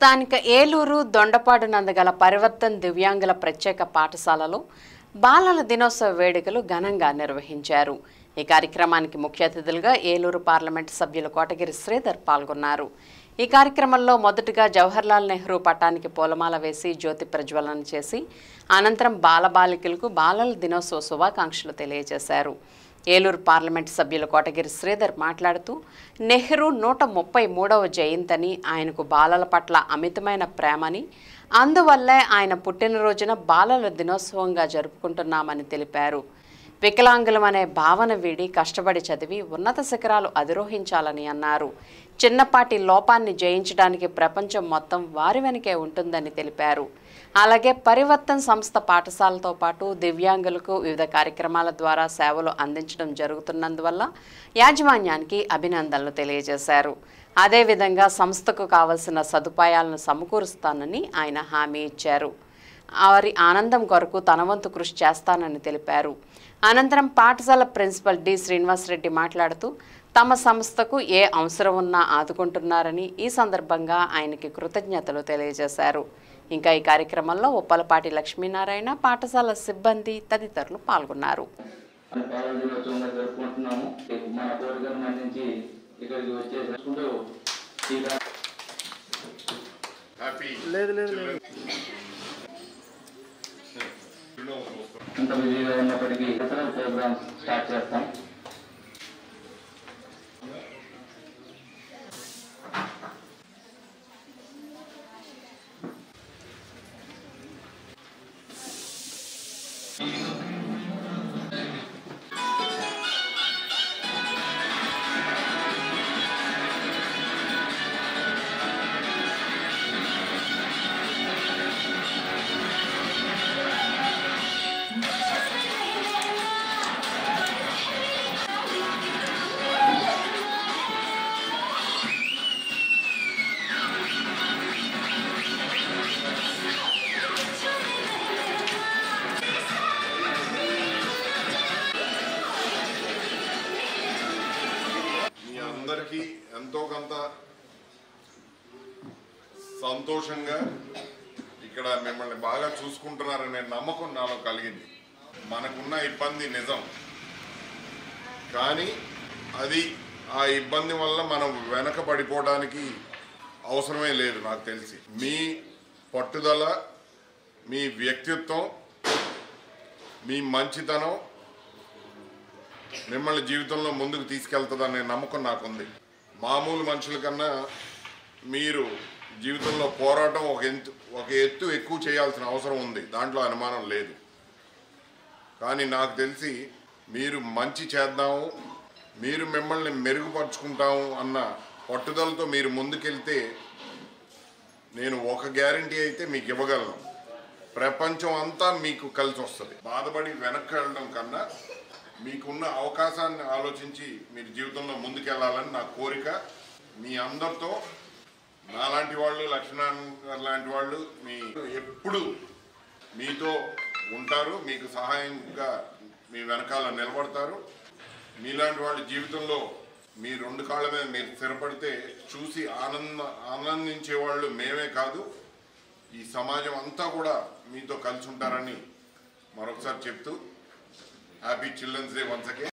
స్థానిక ఏలూరు దొండపాడు నందగల పరివర్తన్ దివ్యాంగుల ప్రత్యేక పాఠశాలలో బాలల దినోత్సవ వేడుకలు ఘనంగా నిర్వహించారు ఈ కార్యక్రమానికి ముఖ్య అతిథులుగా ఏలూరు పార్లమెంటు సభ్యులు కోటగిరి శ్రీధర్ పాల్గొన్నారు ఈ కార్యక్రమంలో మొదటగా జవహర్లాల్ నెహ్రూ పటానికి పూలమాల వేసి జ్యోతి ప్రజ్వలన చేసి అనంతరం బాలబాలికలకు బాలల దినోత్సవ శుభాకాంక్షలు తెలియజేశారు ఏలూరు పార్లమెంట్ సభ్యులు కోటగిరి శ్రీధర్ మాట్లాడుతూ నెహ్రూ నూట ముప్పై మూడవ జయంతని ఆయనకు బాలల పట్ల అమితమైన ప్రేమని అందువల్లే ఆయన పుట్టినరోజున బాలల దినోత్సవంగా జరుపుకుంటున్నామని తెలిపారు వికలాంగులం అనే భావన వీడి కష్టపడి చదివి ఉన్నత శిఖరాలు అధిరోహించాలని అన్నారు చిన్నపాటి లోపాన్ని జయించడానికి ప్రపంచం మొత్తం వారి వెనకే ఉంటుందని తెలిపారు అలాగే పరివర్తన్ సంస్థ పాఠశాలతో పాటు దివ్యాంగులకు వివిధ కార్యక్రమాల ద్వారా సేవలు అందించడం జరుగుతున్నందువల్ల యాజమాన్యానికి అభినందనలు తెలియజేశారు అదేవిధంగా సంస్థకు కావలసిన సదుపాయాలను సమకూరుస్తానని ఆయన హామీ ఇచ్చారు వారి ఆనందం కొరకు తన వంతు కృషి చేస్తానని తెలిపారు అనంతరం పాఠశాల ప్రిన్సిపల్ డి శ్రీనివాసరెడ్డి మాట్లాడుతూ తమ సంస్థకు ఏ అవసరం ఉన్నా ఆదుకుంటున్నారని ఈ సందర్భంగా ఆయనకి కృతజ్ఞతలు తెలియజేశారు ఇంకా ఈ కార్యక్రమంలో ఉప్పలపాటి లక్ష్మీనారాయణ పాఠశాల సిబ్బంది తదితరులు పాల్గొన్నారు మన బాలల దినోత్సవంగా జరుపుకుంటున్నాము మన కోరికను మన్నించి ఇక్కడికి వచ్చేసుకుంటూ ఈ కా- ఎంత బిజీగా ఉన్నప్పటికీ ఇతర ప్రోగ్రామ్స్ స్టార్ట్ చేస్తాం మీ అందరికీ ఎంతో కొంత సంతోషంగా ఇక్కడ మిమ్మల్ని బాగా చూసుకుంటున్నారనే నమ్మకం నాలో కలిగింది మనకున్న ఇబ్బంది నిజం కానీ అది ఆ ఇబ్బంది వల్ల మనం వెనకబడిపోవడానికి అవసరమే లేదు నాకు తెలిసి మీ పట్టుదల మీ వ్యక్తిత్వం మీ మంచితనం మిమ్మల్ని జీవితంలో ముందుకు తీసుకెళ్తుందనే నమ్మకం నాకుంది మామూలు మనుషుల కన్నా మీరు జీవితంలో పోరాటం ఒక ఎత్తు ఒక ఎత్తు ఎక్కువ చేయాల్సిన అవసరం ఉంది దాంట్లో అనుమానం లేదు కానీ నాకు తెలిసి మీరు మంచి చేద్దాము మీరు మిమ్మల్ని మెరుగుపరుచుకుంటాము అన్న పట్టుదలతో మీరు ముందుకెళ్తే నేను ఒక గ్యారంటీ అయితే మీకు ఇవ్వగలను ప్రపంచం అంతా మీకు కలిసి వస్తుంది బాధపడి వెనక్కి వెళ్ళడం కన్నా మీకున్న అవకాశాన్ని ఆలోచించి మీరు జీవితంలో ముందుకెళ్ళాలని నా కోరిక మీ అందరితో నాలాంటి వాళ్ళు లక్ష్మణ్ గారు లాంటి వాళ్ళు మీ ఎప్పుడు మీతో ఉంటారు మీకు సహాయంగా మీ వెనకాల నిలబడతారు మీలాంటి వాళ్ళు జీవితంలో మీ రెండు కాళ్ళ మీద మీరు స్థిరపడితే చూసి ఆనంద ఆనందించే వాళ్ళు మేమే కాదు ఈ సమాజం అంతా కూడా మీతో కలిసి ఉంటారని మరొకసారి చెప్తూ happy children's day once again